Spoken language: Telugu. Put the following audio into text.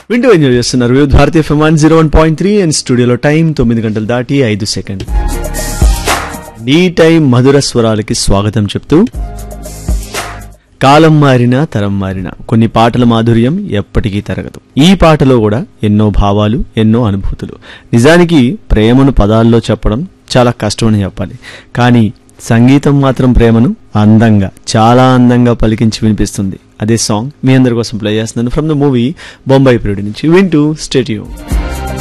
వింటూ ఎంజాయ్ చేస్తున్నారు Vividh Bharati FM zero one point three and స్టూడియోలో టైం తొమ్మిది గంటలు దాటి ఐదు సెకండ్ నీ టైం మధుర స్వరాలకి స్వాగతం చెప్తూ కాలం మారినా తరం మారినా కొన్ని పాటల మాధుర్యం ఎప్పటికీ తరగదు ఈ పాటలో కూడా ఎన్నో భావాలు ఎన్నో అనుభూతులు నిజానికి ప్రేమను పదాల్లో చెప్పడం చాలా కష్టమని చెప్పాలి కానీ సంగీతం మాత్రం ప్రేమను అందంగా చాలా అందంగా పలికించి వినిపిస్తుంది అదే సాంగ్ మీ అందరి కోసం ప్లే చేస్తున్నాను from the movie Bombay period నుంచి వింటూ స్టేట్యూ